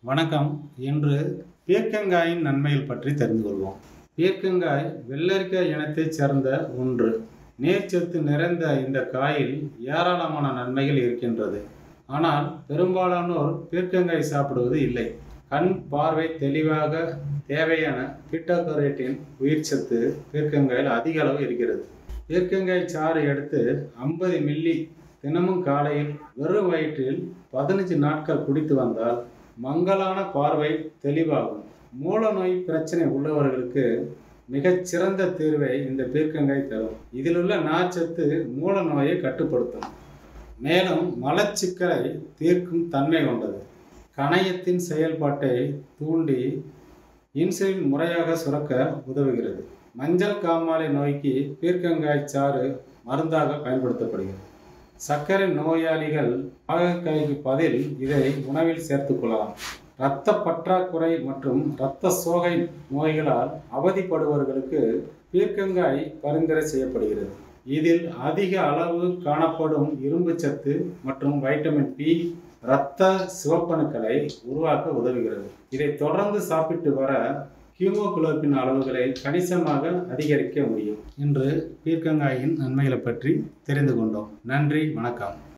வணக்கம் இன்று பீர்க்கங்காயின் நன்மைகள் பற்றி தெரிந்து கொள்வோம் பீர்க்கங்காய் வெள்ளரிக்காய் இனத்தைச் சேர்ந்த ஒன்று நீர்ச்சத்து நிறைந்த இந்த காயில் ஏராளமான நன்மைகள் இருக்கின்றது ஆனால் பெரும்பாலானோர் பீர்க்கங்காய் சாப்பிடுவது இல்லை கண் பார்வை தெளிவாக தேவையான பீட்டாகரேட்டின் உயிர்ச்சத்து பீர்க்கங்காயில் அதிக அளவு இருக்கிறது பீர்க்கங்காய் சாறு எடுத்து ஐம்பது மில்லி தினமும் காலையில் வெறும் வயிற்றில் பதினஞ்சு நாட்கள் குடித்து வந்தால் மங்கலான பார்வை தெளிவாகும் மூல நோய் பிரச்சனை உள்ளவர்களுக்கு மிகச்சிறந்த தீர்வை இந்த பீர்க்கங்காய் தரும் இதில் உள்ள நார்ச்சத்து மூல நோயை கட்டுப்படுத்தும் மேலும் மலச்சிக்கலை தீர்க்கும் தன்மை கொண்டது கணையத்தின் செயல்பாட்டை தூண்டி இன்சுலின் முறையாக சுரக்க உதவுகிறது மஞ்சள் காமாலை நோய்க்கு பீர்க்கங்காய் சாறு மருந்தாக பயன்படுத்தப்படுகிறது சர்க்கரை நோயாளிகள் பாகற்காய்க்கு பதில் இதை உணவில் சேர்த்துக்கொள்ளலாம் இரத்த பற்றாக்குறை மற்றும் இரத்த சோகை நோய்களால் அவதிப்படுபவர்களுக்கு பீர்க்கங்காய் பரிந்துரை செய்யப்படுகிறது இதில் அதிக அளவு காணப்படும் இரும்பு சத்து மற்றும் வைட்டமின் பி இரத்த சிவப்பணுக்களை உருவாக்க உதவுகிறது இதை தொடர்ந்து சாப்பிட்டு வர ஹீமோகுளோபின் அளவுகளை கணிசமாக அதிகரிக்க முடியும் இன்று பீர்க்கங்காயின் நன்மைகளை பற்றி தெரிந்து கொண்டோம் நன்றி வணக்கம்